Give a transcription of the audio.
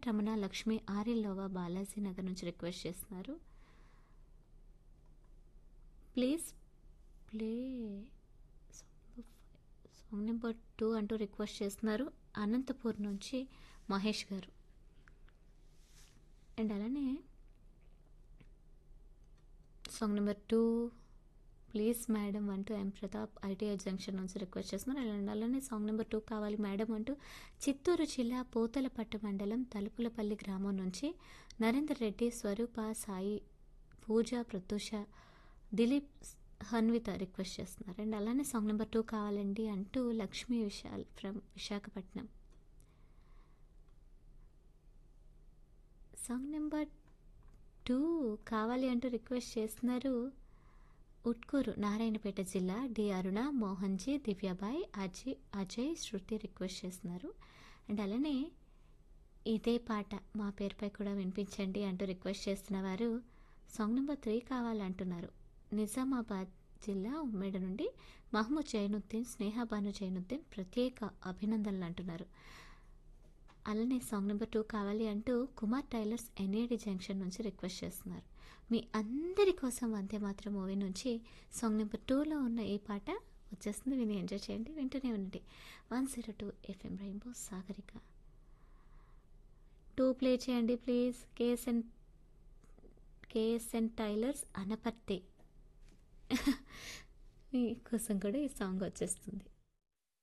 వెంకటరమణ లక్ష్మి ఆరిల్లోవా బాలాజీ నగర్ నుంచి రిక్వెస్ట్ చేస్తున్నారు please play song number two అంటూ రిక్వెస్ట్ చేస్తున్నారు అనంతపూర్ నుంచి మహేష్ గారు అండ్ అలానే song number two please madam అంటూ ఎం ప్రతాప్ ఐటీఐ జంక్షన్ నుంచి రిక్వెస్ట్ చేస్తున్నారు అండ్ అలానే సాంగ్ నెంబర్ టూ కావాలి మేడం అంటూ చిత్తూరు జిల్లా పోతలపట్టు మండలం తలుపులపల్లి గ్రామం నుంచి నరేందర్ రెడ్డి స్వరూప సాయి పూజ ప్రత్యూష దిలీప్ హన్విత రిక్వెస్ట్ చేస్తున్నారు అండ్ అలానే సాంగ్ నెంబర్ టూ కావాలండి అంటూ Lakshmi Vishal from Visakhapatnam song number two కావాలి అంటూ రిక్వెస్ట్ చేస్తున్నారు ఉట్కూరు నారాయణపేట జిల్లా డి అరుణ మోహన్జీ దివ్యాబాయ్ అజయ్ అజయ్ శృతి రిక్వెస్ట్ చేస్తున్నారు అండ్ అలానే ఇదే పాట మా పేరుపై కూడా వినిపించండి అంటూ రిక్వెస్ట్ చేస్తున్న వారు సాంగ్ నెంబర్ త్రీ కావాలంటున్నారు నిజామాబాద్ జిల్లా ఉమ్మేడ నుండి మహమ్మద్ జైనుద్దీన్ స్నేహాబాను జైనుద్దీన్ ప్రత్యేక అభినందనలు అంటున్నారు అలానే సాంగ్ నెంబర్ టూ కావాలి అంటూ కుమార్ టైలర్స్ ఎన్ఏడి జంక్షన్ నుంచి రిక్వెస్ట్ చేస్తున్నారు మీ అందరి కోసం వందే మాత్రం మూవీ నుంచి సాంగ్ నెంబర్ టూలో ఉన్న ఈ పాట వచ్చేస్తుంది విని ఎంజాయ్ చేయండి వింటూనే ఉండండి one zero two FM rainbow Sagarika two play చేయండి please KSN KSN tailors Anaparthi మీకోసం కూడా ఈ సాంగ్ వచ్చేస్తుంది